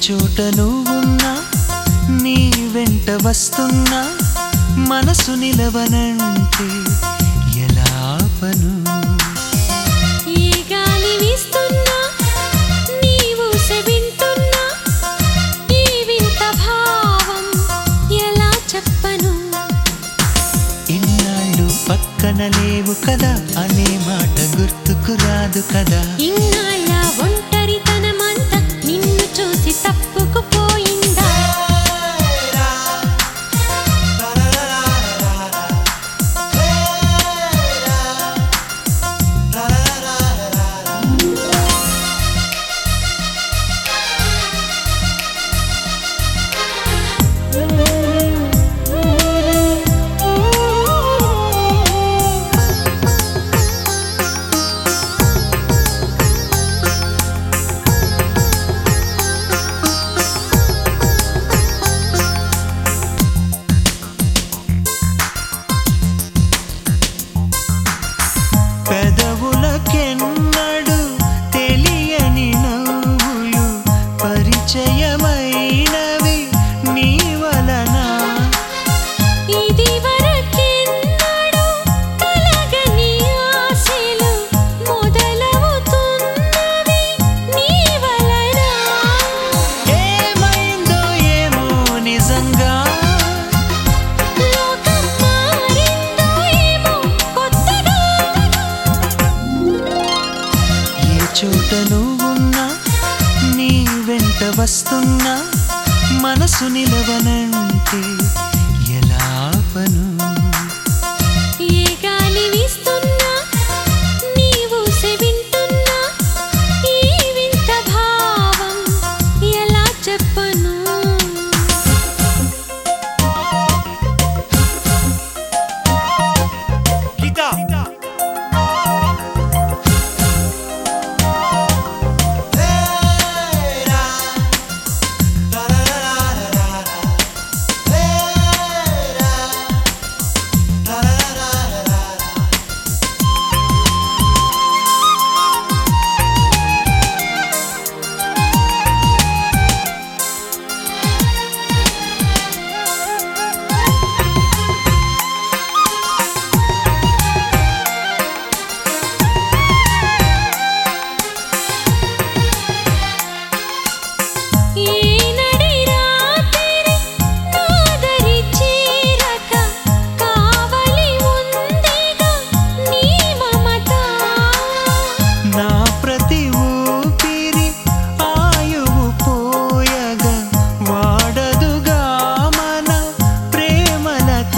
చోట నువ్వున్నా నీ వెంట వస్తున్నా మనసు నిలవనంటే ఎలా ఆపను ఏ గాలి వీస్తున్నా నీవు వింటున్నా ఈ వింత భావం ఎలా చెప్పను ఇన్నాళ్ళు పక్కన లేవు కదా అనే మాట గుర్తుకు రాదు కదా ఇన్నాళ్ళ ఒంటరితనమంతా నిన్ను చూసి తప్పుకుపోయిందా పెదవులకెన్నడు తెలియని నవ్వులు పరిచయమైనవి నీ వలన ఇది వరకెన్నడూ కలగని ఆశలు మొదలవుతున్నవి నీ వలన ఏమైందో ఏమో నిజంగా లోకం మారిందో ఏమో కొత్తగా ఏ చోట నువ్వున్నా నీ వెంట వస్తున్నా మనసు నిలవనంటే ఎలా ఆపను ఏ గాలి వీస్తున్నా నీవు వింటున్నా ఈ వింత భావం ఎలా చెప్పను ఏనడి రాత్రి నాదరి చీరక కావలి ఉందిగా నీ మమత నా ప్రతి ఊపిరి ఆయువు పోయగా వాడదుగా మన ప్రేమలత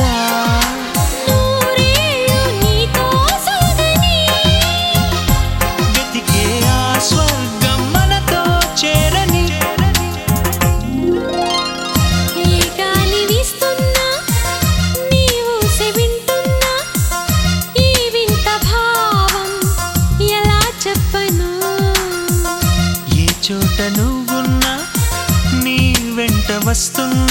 నూరేళ్ళు నీతో సాగని వెతికే ఆ స్వర్గం మనతో చేరని ఏ గాలి వీస్తున్నా నీవు వింటున్నా ఈ వింత భావం ఎలా చెప్పను ఏ చోట నువ్వున్నా నీ వెంట వస్తున్నా